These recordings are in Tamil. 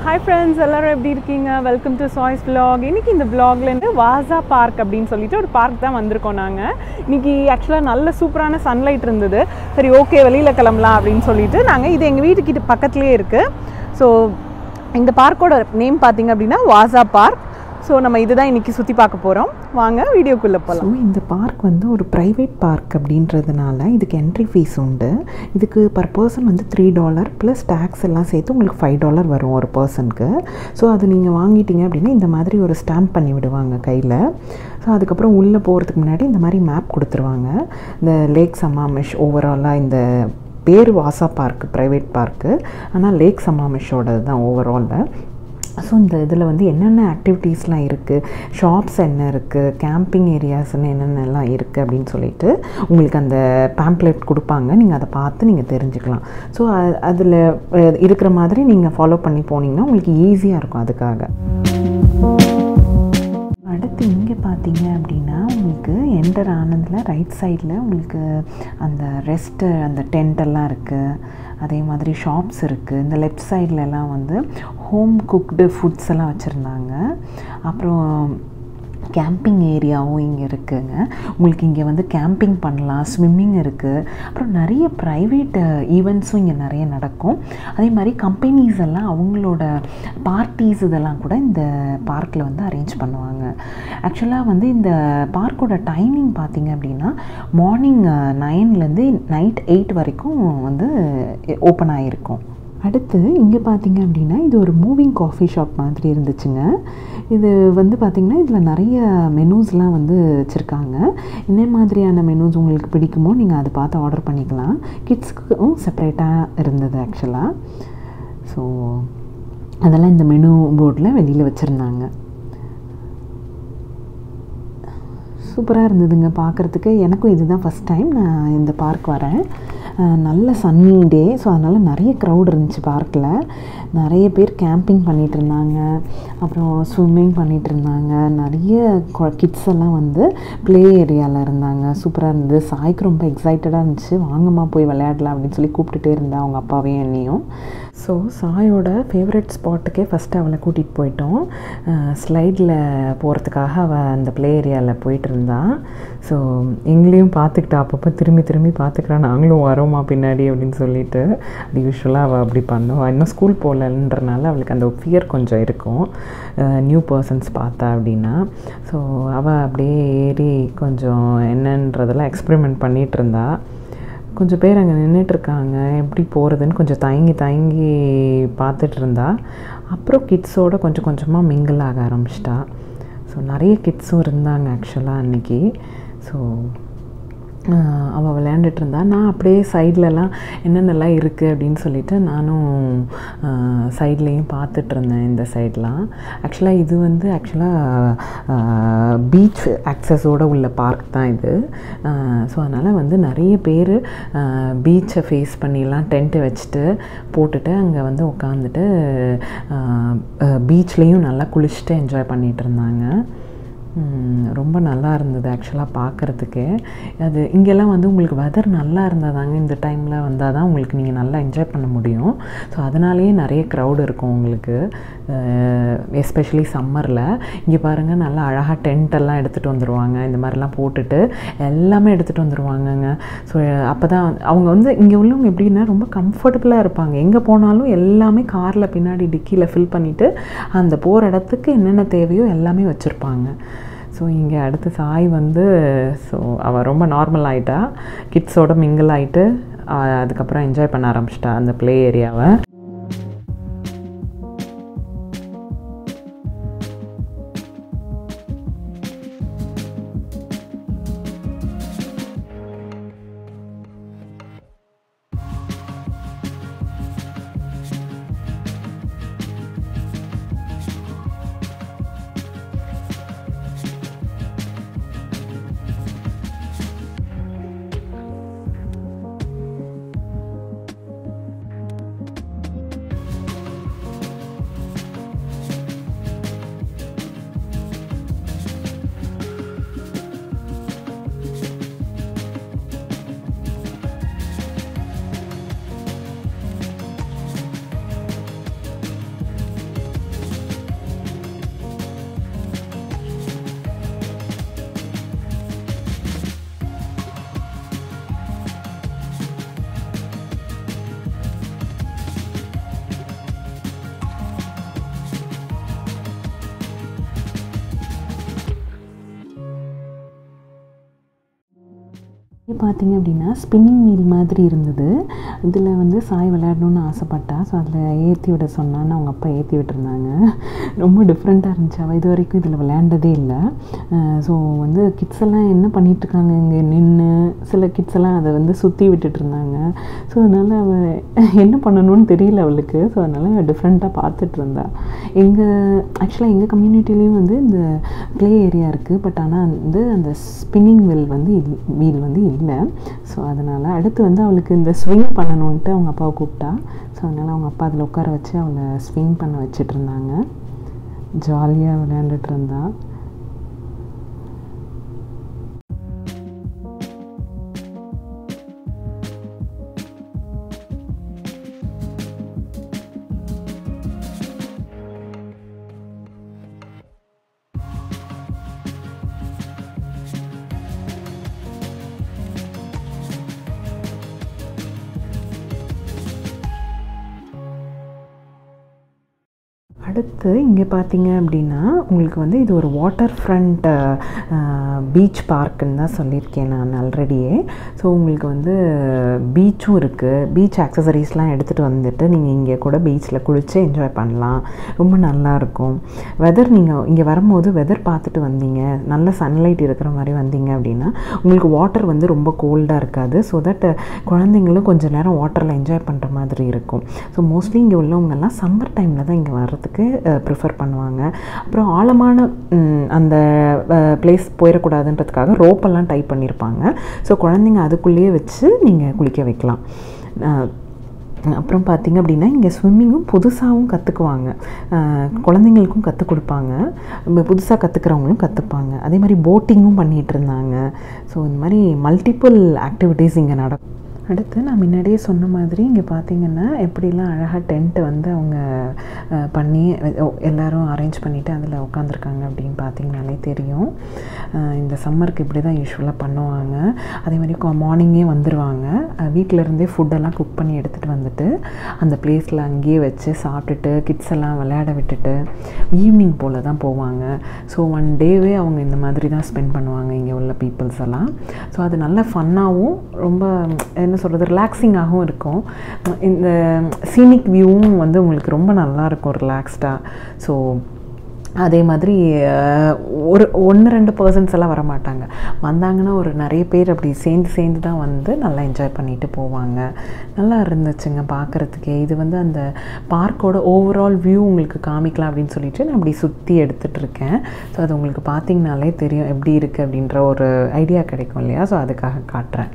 ஹாய் ஃப்ரெண்ட்ஸ் எல்லாரும் எப்படி இருக்கீங்க வெல்கம் டு சாய்ஸ் vlog இன்னைக்கு இந்த vlogலேருந்து வாசா பார்க் அப்படின்னு சொல்லிட்டு ஒரு பார்க் தான் வந்திருக்கோம் நாங்கள் இன்னைக்கு ஆக்சுவலாக நல்ல சூப்பரான சன்லைட் இருந்தது சரி ஓகே வெளியில் கிளம்பலாம் அப்படின்னு சொல்லிட்டு நாங்கள் இது எங்கள் வீட்டுக்கிட்ட பக்கத்துலேயே இருக்குது ஸோ இந்த பார்க்கோட நேம் பார்த்தீங்க அப்படின்னா வாசா பார்க் ஸோ நம்ம இதுதான் இன்னைக்கு சுற்றி பார்க்க போகிறோம் வாங்க வீடியோக்குள்ளே போகலாம் ஸோ இந்த பார்க் வந்து ஒரு ப்ரைவேட் பார்க் அப்படின்றதுனால இதுக்கு என்ட்ரி ஃபீஸ் உண்டு இதுக்கு பர் பர்சன் வந்து த்ரீ டாலர் ப்ளஸ் டேக்ஸ் எல்லாம் சேர்த்து உங்களுக்கு ஃபைவ் டாலர் வரும் ஒரு பர்சனுக்கு ஸோ அது நீங்கள் வாங்கிட்டீங்க அப்படின்னா இந்த மாதிரி ஒரு ஸ்டாம்ப் பண்ணி விடுவாங்க கையில் ஸோ அதுக்கப்புறம் உள்ளே போகிறதுக்கு முன்னாடி இந்த மாதிரி மேப் கொடுத்துருவாங்க இந்த லேக் சமாமிஷ் ஓவராலாக இந்த பேர் வாசா பார்க் ப்ரைவேட் பார்க்கு ஆனால் லேக் சமாமிஷோடது தான் ஓவராலில் ஸோ இந்த இதில் வந்து என்னென்ன ஆக்டிவிட்டீஸ்லாம் இருக்குது ஷாப்ஸ் என்ன இருக்குது கேம்பிங் ஏரியாஸ்ன்னு என்னென்னலாம் இருக்குது அப்படின்னு சொல்லிட்டு உங்களுக்கு அந்த பேம்ப்ளெட் கொடுப்பாங்க நீங்கள் அதை பார்த்து நீங்கள் தெரிஞ்சுக்கலாம் ஸோ அதில் இருக்கிற மாதிரி நீங்கள் ஃபாலோ பண்ணி போனீங்கன்னா உங்களுக்கு ஈஸியாக இருக்கும் அதுக்காக அடுத்து இங்கே பார்த்தீங்க அப்படின்னா உங்களுக்கு என்டர் ஆனதில் ரைட் சைடில் உங்களுக்கு அந்த ரெஸ்ட்டு அந்த டென்ட் எல்லாம் இருக்குது அதே மாதிரி ஷாப்ஸ் இருக்குது இந்த லெஃப்ட் சைட்லலாம் வந்து ஹோம் குக்டு ஃபுட்ஸ் எல்லாம் வச்சுருந்தாங்க அப்புறம் கேம்பிங் ஏரியாவும் இங்கே இருக்குங்க உங்களுக்கு இங்கே வந்து கேம்பிங் பண்ணலாம் ஸ்விம்மிங் இருக்குது அப்புறம் நிறைய ப்ரைவேட் ஈவெண்ட்ஸும் இங்கே நிறைய நடக்கும் அதே மாதிரி கம்பெனிஸ் எல்லாம் அவங்களோட பார்ட்டிஸ் இதெல்லாம் கூட இந்த பார்க்கில் வந்து அரேஞ்ச் பண்ணுவாங்க ஆக்சுவலாக வந்து இந்த பார்க்கோட டைமிங் பார்த்தீங்க அப்படின்னா மார்னிங் நைன்லேருந்து நைட் எயிட் வரைக்கும் வந்து ஓப்பன் ஆகிருக்கும் அடுத்து இங்கே பார்த்தீங்க அப்படின்னா இது ஒரு மூவிங் காஃபி ஷாப் மாதிரி இருந்துச்சுங்க இது வந்து பார்த்திங்கன்னா இதில் நிறைய மெனூஸ்லாம் வந்து வச்சுருக்காங்க என்ன மாதிரியான மெனூஸ் உங்களுக்கு பிடிக்குமோ நீங்கள் அதை பார்த்து ஆர்டர் பண்ணிக்கலாம் கிட்ஸுக்கும் செப்பரேட்டாக இருந்தது ஆக்சுவலாக ஸோ அதெல்லாம் இந்த மெனு போர்டில் வெளியில் வச்சுருந்தாங்க சூப்பராக இருந்ததுங்க பார்க்குறதுக்கு எனக்கும் இதுதான் ஃபஸ்ட் டைம் நான் இந்த பார்க் வரேன் நல்ல சன்னி டே ஸோ அதனால் நிறைய க்ரௌட் இருந்துச்சு பார்க்கில் நிறைய பேர் கேம்பிங் பண்ணிகிட்டு இருந்தாங்க அப்புறம் ஸ்விம்மிங் பண்ணிகிட்டு இருந்தாங்க நிறைய கிட்ஸ் எல்லாம் வந்து ப்ளே ஏரியாவில் இருந்தாங்க சூப்பராக இருந்தது சாய்க்கு ரொம்ப எக்ஸைட்டடாக இருந்துச்சு வாங்கம்மா போய் விளையாடலாம் அப்படின்னு சொல்லி கூப்பிட்டுட்டே இருந்தா அவங்க அப்பாவையும் என்னையும் ஸோ சாயோட ஃபேவரட் ஸ்பாட்டுக்கே ஃபஸ்ட்டு அவளை கூட்டிகிட்டு போயிட்டோம் ஸ்லைடில் போகிறதுக்காக அவள் அந்த ப்ளே ஏரியாவில் போயிட்டு இருந்தா ஸோ எங்களையும் பார்த்துக்கிட்டா அப்பப்போ திரும்பி திரும்பி பார்த்துக்கிறா நாங்களும் வரோமா பின்னாடி அப்படின்னு சொல்லிட்டு அது யூஸ்வலாக அவள் அப்படி பண்ணுவாள் இன்னும் ஸ்கூல் போகலன்றனால அவளுக்கு அந்த ஃபியர் கொஞ்சம் இருக்கும் நியூ பர்சன்ஸ் பார்த்தா அப்படின்னா ஸோ அவள் அப்படியே ஏறி கொஞ்சம் என்னன்றதெல்லாம் எக்ஸ்பெரிமெண்ட் பண்ணிகிட்டு இருந்தா கொஞ்சம் பேர் அங்கே நின்றுட்டுருக்காங்க எப்படி போகிறதுன்னு கொஞ்சம் தயங்கி தயங்கி பார்த்துட்டு இருந்தா அப்புறம் கிட்ஸோடு கொஞ்சம் கொஞ்சமாக மிங்கிள் ஆக ஆரம்பிச்சிட்டா ஸோ நிறைய கிட்ஸும் இருந்தாங்க ஆக்சுவலாக அன்றைக்கி ஸோ அவள் விளையாண்டுட்டு இருந்தா நான் அப்படியே சைட்லலாம் என்னென்னலாம் இருக்குது அப்படின்னு சொல்லிட்டு நானும் சைட்லேயும் பார்த்துட்டு இருந்தேன் இந்த சைட்லாம் ஆக்சுவலாக இது வந்து ஆக்சுவலாக பீச் ஆக்சஸோடு உள்ள பார்க் தான் இது ஸோ அதனால் வந்து நிறைய பேர் பீச்சை ஃபேஸ் பண்ணிலாம் டென்ட்டு வச்சுட்டு போட்டுட்டு அங்கே வந்து உட்காந்துட்டு பீச்லேயும் நல்லா குளிச்சுட்டு என்ஜாய் பண்ணிகிட்டு இருந்தாங்க ரொம்ப நல்லா இருந்தது ஆக்சுவலாக பார்க்குறதுக்கு அது இங்கெல்லாம் வந்து உங்களுக்கு வெதர் நல்லா இருந்தால் தாங்க இந்த டைமில் வந்தால் தான் உங்களுக்கு நீங்கள் நல்லா என்ஜாய் பண்ண முடியும் ஸோ அதனாலேயே நிறைய க்ரௌடு இருக்கும் உங்களுக்கு எஸ்பெஷலி சம்மரில் இங்கே பாருங்கள் நல்லா அழகாக டென்ட் எல்லாம் எடுத்துகிட்டு வந்துடுவாங்க இந்த மாதிரிலாம் போட்டுட்டு எல்லாமே எடுத்துகிட்டு வந்துடுவாங்கங்க ஸோ அப்போ தான் அவங்க வந்து இங்கே உள்ளவங்க எப்படின்னா ரொம்ப கம்ஃபர்டபுளாக இருப்பாங்க எங்கே போனாலும் எல்லாமே காரில் பின்னாடி டிக்கியில் ஃபில் பண்ணிவிட்டு அந்த போகிற இடத்துக்கு என்னென்ன தேவையோ எல்லாமே வச்சுருப்பாங்க ஸோ இங்கே அடுத்து சாய் வந்து ஸோ அவள் ரொம்ப நார்மல் ஆகிட்டா கிட்ஸோட மிங்கிள் ஆகிட்டு அதுக்கப்புறம் என்ஜாய் பண்ண ஆரம்பிச்சிட்டா அந்த ப்ளே ஏரியாவை இங்கே பார்த்தீங்க அப்படின்னா ஸ்பின்னிங் வீல் மாதிரி இருந்தது இதில் வந்து சாய் விளையாடணும்னு ஆசைப்பட்டா ஸோ அதில் ஏற்றி விட சொன்னான்னு அவங்க அப்பா ஏற்றி விட்டுருந்தாங்க ரொம்ப டிஃப்ரெண்ட்டாக இருந்துச்சு அவள் இது வரைக்கும் இதில் விளையாண்டதே இல்லை ஸோ வந்து கிட்ஸ் எல்லாம் என்ன பண்ணிகிட்ருக்காங்க இங்கே நின்று சில கிட்ஸ் எல்லாம் அதை வந்து சுற்றி விட்டுட்டு இருந்தாங்க ஸோ அதனால் அவள் என்ன பண்ணணும்னு தெரியல அவளுக்கு ஸோ அதனால் டிஃப்ரெண்ட்டாக பார்த்துட்டு இருந்தா எங்கள் ஆக்சுவலாக எங்கள் கம்யூனிட்டிலையும் வந்து இந்த ப்ளே ஏரியா இருக்குது பட் ஆனால் வந்து அந்த ஸ்பின்னிங் வீல் வந்து வீல் வந்து இல்லை ஸோ அதனால் அடுத்து வந்து அவளுக்கு இந்த ஸ்விங் பண்ணணுன்ட்டு அவங்க அப்பாவை கூப்பிட்டா ஸோ அதனால் அவங்க அப்பா அதில் உட்கார வச்சு அவளை ஸ்விங் பண்ண வச்சிட்டு இருந்தாங்க ஜாலியாக விளையாண்டுட்டு இருந்தா அடுத்து இங்கே பார்த்தீங்க அப்படின்னா உங்களுக்கு வந்து இது ஒரு வாட்டர் ஃப்ரண்ட் பீச் பார்க்குன்னு தான் சொல்லியிருக்கேன் நான் ஆல்ரெடியே ஸோ உங்களுக்கு வந்து பீச்சும் இருக்குது பீச் ஆக்சசரிஸ்லாம் எடுத்துகிட்டு வந்துட்டு நீங்கள் இங்கே கூட பீச்சில் குளித்து என்ஜாய் பண்ணலாம் ரொம்ப நல்லாயிருக்கும் வெதர் நீங்கள் இங்கே வரும்போது வெதர் பார்த்துட்டு வந்தீங்க நல்ல சன்லைட் இருக்கிற மாதிரி வந்தீங்க அப்படின்னா உங்களுக்கு வாட்டர் வந்து ரொம்ப கோல்டாக இருக்காது ஸோ தட் குழந்தைங்களும் கொஞ்சம் நேரம் வாட்டரில் என்ஜாய் பண்ணுற மாதிரி இருக்கும் ஸோ மோஸ்ட்லி இங்கே உள்ளவங்கெல்லாம் சம்மர் டைமில் தான் இங்கே வர்றதுக்கு ப்ரிஃபர் பண்ணுவாங்க அப்புறம் ஆழமான ம், அந்த பிளேஸ் போயிடக்கூடாதுன்றதுக்காக ரோப்பெல்லாம் டைப் பண்ணியிருப்பாங்க ஸோ குழந்தைங்க அதுக்குள்ளேயே வச்சு நீங்கள் குளிக்க வைக்கலாம் அஹ், அப்புறம் பார்த்தீங்க அப்படின்னா இங்கே ஸ்விம்மிங்கும் புதுசாகவும் கற்றுக்குவாங்க குழந்தைங்களுக்கும் கற்றுக் கொடுப்பாங்க புதுசாக கற்றுக்கிறவங்களும் கற்றுப்பாங்க அதே மாதிரி போட்டிங்கும் பண்ணிகிட்டு இருந்தாங்க ஸோ இந்த மாதிரி மல்டிபிள் ஆக்டிவிட்டீஸ் இங்கே நடக்கும் அடுத்து நான் முன்னாடியே சொன்ன மாதிரி இங்கே பார்த்தீங்கன்னா எப்படிலாம் அழகாக டென்ட்டு வந்து அவங்க அஹ், பண்ணி ஓ, எல்லாரும் அரேஞ்ச் பண்ணிவிட்டு அதில் உட்காந்துருக்காங்க அப்படின்னு பார்த்தீங்கனாலே தெரியும் அஹ், இந்த சம்மருக்கு இப்படி தான் யூஸ்வலாக பண்ணுவாங்க அதே மாதிரி மார்னிங்கே வந்துடுவாங்க வீட்டில் இருந்தே ஃபுட்டெல்லாம் குக் பண்ணி எடுத்துகிட்டு வந்துட்டு அந்த பிளேஸில் அங்கேயே வச்சு சாப்பிட்டுட்டு கிட்ஸ் எல்லாம் விளையாட விட்டுட்டு ஈவினிங் போல் தான் போவாங்க ஸோ ஒன் டேவே அவங்க இந்த மாதிரி தான் ஸ்பெண்ட் பண்ணுவாங்க இங்கே உள்ள பீப்புள்ஸ் எல்லாம் ஸோ அது நல்ல ஃபன்னாகவும் ரொம்ப என்ன சொல்கிறது ரிலாக்ஸிங்காகவும் இருக்கும் இந்த சீனிக் வியூவும் வந்து உங்களுக்கு ரொம்ப நல்லா இருக்கும் ரிலாக்ஸ்டாக ஸோ அதே மாதிரி அஹ், ஒரு ஒன்று ரெண்டு பர்சன்ஸ் எல்லாம் வர மாட்டாங்க வந்தாங்கன்னா ஒரு நிறைய பேர் அப்படி சேர்ந்து சேர்ந்து தான் வந்து நல்லா என்ஜாய் பண்ணிட்டு போவாங்க நல்லா இருந்துச்சுங்க பார்க்குறதுக்கே இது வந்து அந்த பார்க்கோட ஓவரால் வியூ உங்களுக்கு காமிக்கலாம் அப்படின்னு சொல்லிட்டு நான் அப்படி சுற்றி எடுத்துகிட்டு இருக்கேன் ஸோ அது உங்களுக்கு பார்த்தீங்கனாலே தெரியும் எப்படி இருக்குது அப்படின்ற ஒரு ஐடியா கிடைக்கும் இல்லையா ஸோ அதுக்காக காட்டுறேன்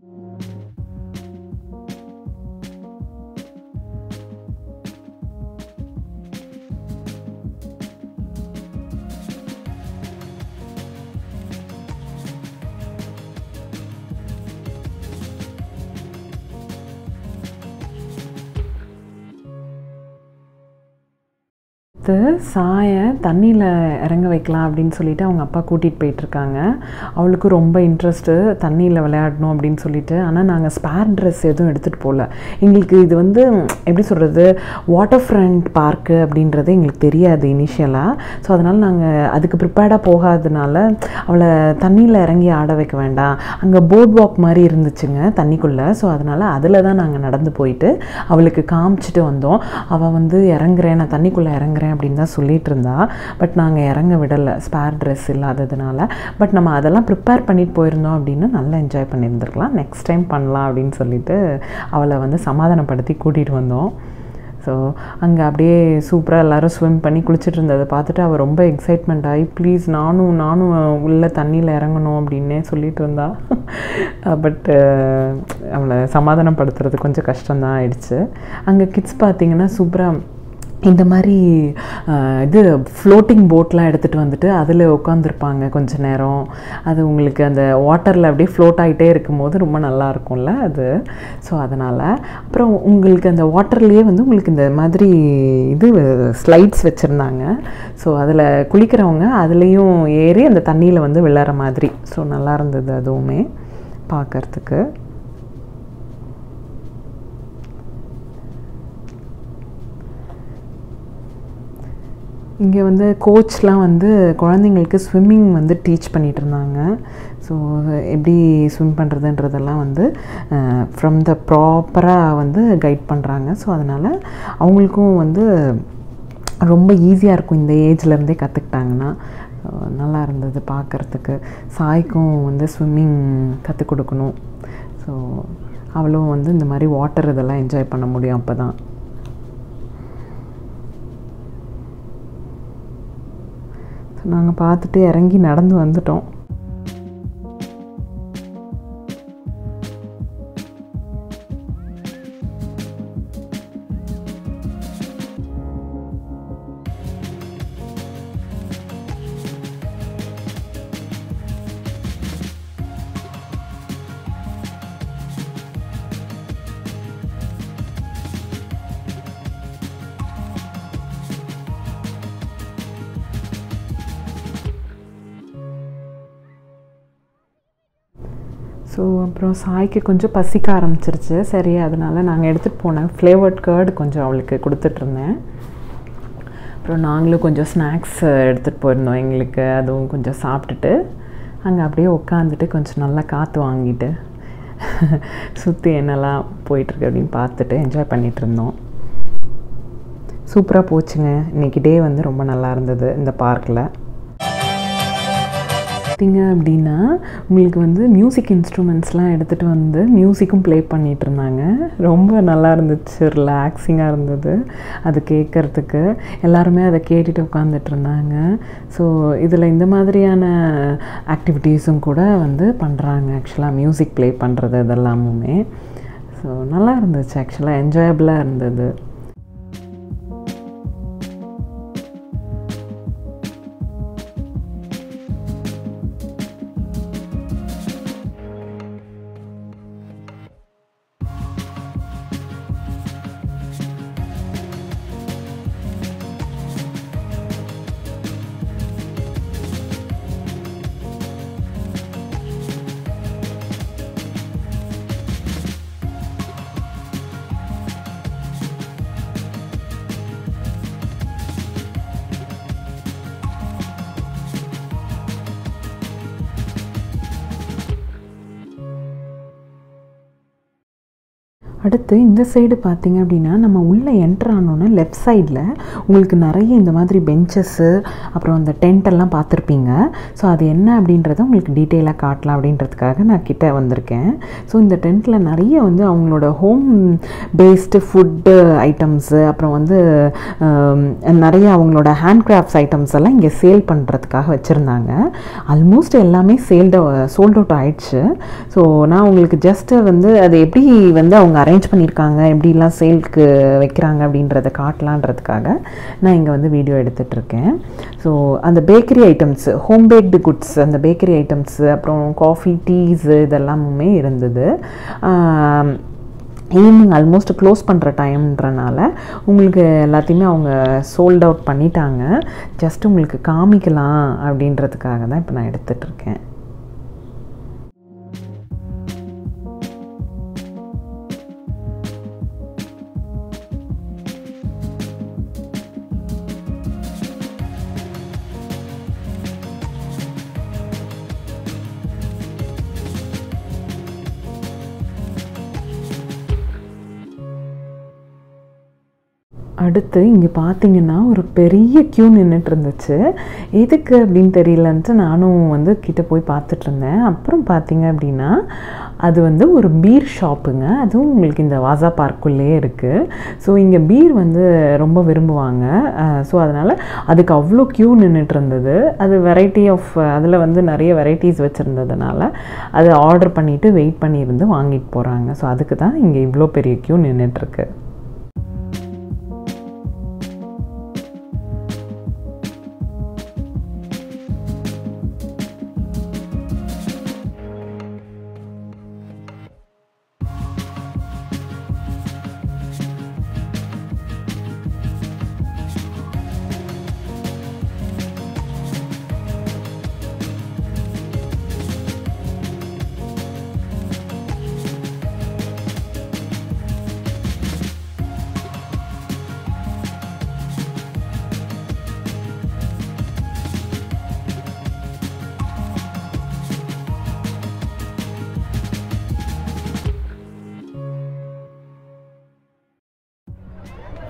அடுத்து சாயை தண்ணியில் இறங்க வைக்கலாம் அப்படின்னு சொல்லிட்டு அவங்க அப்பா கூட்டிகிட்டு போயிட்டுருக்காங்க அவளுக்கு ரொம்ப இன்ட்ரெஸ்ட்டு தண்ணியில் விளையாடணும் அப்படின்னு சொல்லிட்டு ஆனால் நாங்கள் ஸ்பேர் ட்ரெஸ் எதுவும் எடுத்துகிட்டு போகல எங்களுக்கு இது வந்து எப்படி சொல்கிறது வாட்டர் ஃப்ரண்ட் பார்க்கு அப்படின்றது எங்களுக்கு தெரியாது இனிஷியலாக ஸோ அதனால் நாங்கள் அதுக்கு ப்ரிப்பேர்டாக போகாதனால அவளை தண்ணியில் இறங்கி ஆட வைக்க வேண்டாம் அங்கே போட் வாக் மாதிரி இருந்துச்சுங்க தண்ணிக்குள்ளே ஸோ அதனால் அதில் தான் நாங்கள் நடந்து போயிட்டு அவளுக்கு காமிச்சிட்டு வந்தோம் அவள் வந்து இறங்குறேன் நான் தண்ணிக்குள்ளே இறங்குறேன் அப்படின்னு தான் சொல்லிட்டு இருந்தா பட் நாங்கள் இறங்க விடலை ஸ்பேர் ட்ரெஸ் இல்லாததுனால பட் நம்ம அதெல்லாம் ப்ரிப்பேர் பண்ணிட்டு போயிருந்தோம் அப்படின்னா நல்லா என்ஜாய் பண்ணியிருந்துருக்கலாம் நெக்ஸ்ட் டைம் பண்ணலாம் அப்படின்னு சொல்லிட்டு அவளை வந்து சமாதானப்படுத்தி கூட்டிகிட்டு வந்தோம் ஸோ அங்கே அப்படியே சூப்பராக எல்லாரும் ஸ்விம் பண்ணி குளிச்சுட்டு இருந்ததை பார்த்துட்டு அவள் ரொம்ப எக்ஸைட்மெண்ட் ஆகி ப்ளீஸ் நானும் நானும் உள்ளே தண்ணியில் இறங்கணும் அப்படின்னே சொல்லிட்டு இருந்தா பட் அவளை சமாதானப்படுத்துறது கொஞ்சம் கஷ்டம்தான் ஆயிடுச்சு அங்கே கிட்ஸ் பார்த்தீங்கன்னா சூப்பராக இந்த மாதிரி அஹ், இது ஃப்ளோட்டிங் போட்லாம் எடுத்துகிட்டு வந்துட்டு அதில் உட்காந்துருப்பாங்க கொஞ்ச நேரம் அது உங்களுக்கு அந்த வாட்டரில் அப்படியே ஃப்ளோட் ஆகிட்டே இருக்கும்போது ரொம்ப நல்லா இருக்கும்ல அது ஸோ அதனால் அப்புறம் உங்களுக்கு அந்த வாட்டர்லேயே வந்து உங்களுக்கு இந்த மாதிரி இது ஸ்லைட்ஸ் வச்சுருந்தாங்க ஸோ அதில் குளிக்கிறவங்க அதுலேயும் ஏறி அந்த தண்ணியில் வந்து விழற மாதிரி ஸோ நல்லா இருந்தது அதுவுமே பார்க்கறதுக்கு இங்கே வந்து கோச்லாம் வந்து குழந்தைங்களுக்கு ஸ்விம்மிங் வந்து டீச் பண்ணிகிட்டு இருந்தாங்க ஸோ எப்படி ஸ்விம் பண்ணுறதுன்றதெல்லாம் வந்து ஃப்ரம் த ப்ராப்பராக வந்து கைட் பண்ணுறாங்க ஸோ அதனால் அவங்களுக்கும் வந்து ரொம்ப ஈஸியாக இருக்கும் இந்த ஏஜ்லேருந்தே கற்றுக்கிட்டாங்கன்னா நல்லா இருந்தது பார்க்குறதுக்கு சாய்க்கும் வந்து ஸ்விம்மிங் கற்றுக் கொடுக்கணும் ஸோ அவளும் வந்து இந்த மாதிரி வாட்டர் இதெல்லாம் என்ஜாய் பண்ண முடியும் அப்போ தான் நாங்கள் பார்த்துட்டு இறங்கி நடந்து வந்துட்டோம் ஸோ அப்புறம் சாய்க்கு கொஞ்சம் பசிக்க ஆரம்பிச்சிருச்சு சரி அதனால் நாங்கள் எடுத்துகிட்டு போனேன் ஃப்ளேவர்ட் கேர்டு கொஞ்சம் அவளுக்கு கொடுத்துட்ருந்தேன் அப்புறம் நாங்களும் கொஞ்சம் ஸ்நாக்ஸ் எடுத்துகிட்டு போயிருந்தோம் எங்களுக்கு அதுவும் கொஞ்சம் சாப்பிட்டுட்டு அங்கே அப்படியே உட்காந்துட்டு கொஞ்சம் நல்லா காற்று வாங்கிட்டு சுற்றி என்னெல்லாம் போயிட்டுருக்கு அப்படின்னு பார்த்துட்டு என்ஜாய் பண்ணிகிட்டு இருந்தோம் சூப்பராக போச்சுங்க இன்றைக்கி டே வந்து ரொம்ப நல்லா இருந்தது இந்த பார்க்கில் பார்த்தீங்க அப்படின்னா உங்களுக்கு வந்து மியூசிக் இன்ஸ்ட்ருமெண்ட்ஸ்லாம் எடுத்துகிட்டு வந்து மியூசிக்கும் ப்ளே பண்ணிகிட்டு இருந்தாங்க ரொம்ப நல்லா இருந்துச்சு ரிலாக்ஸிங்காக இருந்தது அது கேட்குறதுக்கு எல்லாருமே அதை கேட்டுட்டு உட்காந்துட்டு இருந்தாங்க ஸோ இதில் இந்த மாதிரியான ஆக்டிவிட்டீஸும் கூட வந்து பண்ணுறாங்க ஆக்சுவலாக மியூசிக் ப்ளே பண்ணுறது இதெல்லாமுமே ஸோ நல்லா இருந்துச்சு ஆக்சுவலாக என்ஜாயபிளாக இருந்தது அடுத்து இந்த சைடு பார்த்தீங்க அப்படின்னா நம்ம உள்ளே என்ட்ரு ஆனோன்னே லெஃப்ட் சைடில் உங்களுக்கு நிறைய இந்த மாதிரி பெஞ்சஸ்ஸு அப்புறம் அந்த டென்ட் எல்லாம் பார்த்துருப்பீங்க ஸோ அது என்ன அப்படின்றத உங்களுக்கு டீட்டெயிலாக காட்டலாம் அப்படின்றதுக்காக நான் கிட்ட வந்திருக்கேன் ஸோ இந்த டென்ட்டில் நிறைய வந்து அவங்களோட ஹோம் பேஸ்டு ஃபுட்டு ஐட்டம்ஸு அப்புறம் வந்து ஆம், நிறைய அவங்களோட ஹேண்ட் கிராஃப்ட்ஸ் ஐட்டம்ஸ் எல்லாம் இங்கே சேல் பண்ணுறதுக்காக வச்சுருந்தாங்க ஆல்மோஸ்ட் எல்லாமே சேல்டு சோல்ட் அவுட் ஆயிடுச்சு ஸோ நான் உங்களுக்கு ஜஸ்ட்டு வந்து அது எப்படி வந்து அவங்க அரேஞ்ச் பண்ணியிருக்காங்க எப்படிலாம் சேல்க்கு வைக்கிறாங்க அப்படின்றத காட்டலான்றதுக்காக நான் இங்கே வந்து வீடியோ எடுத்துட்ருக்கேன் ஸோ அந்த bakery items home baked goods அந்த பேக்கரி ஐட்டம்ஸ் அப்புறம் காஃபி டீஸ் இதெல்லாமுமே இருந்தது ஈவினிங் ஆல்மோஸ்ட் க்ளோஸ் பண்ணுற டைம்ன்றனால உங்களுக்கு எல்லாத்தையுமே அவங்க சோல்ட் அவுட் பண்ணிட்டாங்க ஜஸ்ட் உங்களுக்கு காமிக்கலாம் அப்படின்றதுக்காக தான் இப்போ நான் எடுத்துட்ருக்கேன் அடுத்து இங்கே பார்த்தீங்கன்னா ஒரு பெரிய க்யூ நின்றுட்டு இருந்துச்சு எதுக்கு அப்படின்னு தெரியலன்ட்டு நானும் வந்து கிட்ட போய் பார்த்துட்டு இருந்தேன் அப்புறம் பார்த்தீங்க அப்படின்னா அது வந்து ஒரு பீர் ஷாப்புங்க அதுவும் உங்களுக்கு இந்த வாசா பார்க்குள்ளேயே இருக்குது ஸோ இங்கே பீர் வந்து ரொம்ப விரும்புவாங்க ஸோ அதனால் அதுக்கு அவ்வளோ க்யூ நின்றுட்டு இருந்தது அது வெரைட்டி ஆஃப் அதில் வந்து நிறைய வெரைட்டிஸ் வச்சுருந்ததுனால அது ஆர்டர் பண்ணிவிட்டு வெயிட் பண்ணியிருந்து வாங்கிட்டு போகிறாங்க ஸோ அதுக்கு தான் இங்கே இவ்வளோ பெரிய க்யூ நின்றுட்டுருக்கு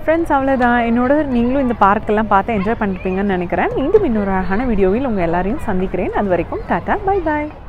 ஃப்ரெண்ட்ஸ் அவ்வளோதான் என்னோட நீங்களும் இந்த பார்க்கெல்லாம் பார்த்து என்ஜாய் பண்ணிருப்பீங்கன்னு நினைக்கிறேன் மீண்டும் இன்னொரு அழகான வீடியோவில் உங்கள் எல்லாரையும் சந்திக்கிறேன் அது வரைக்கும் டாட்டா பை பாய்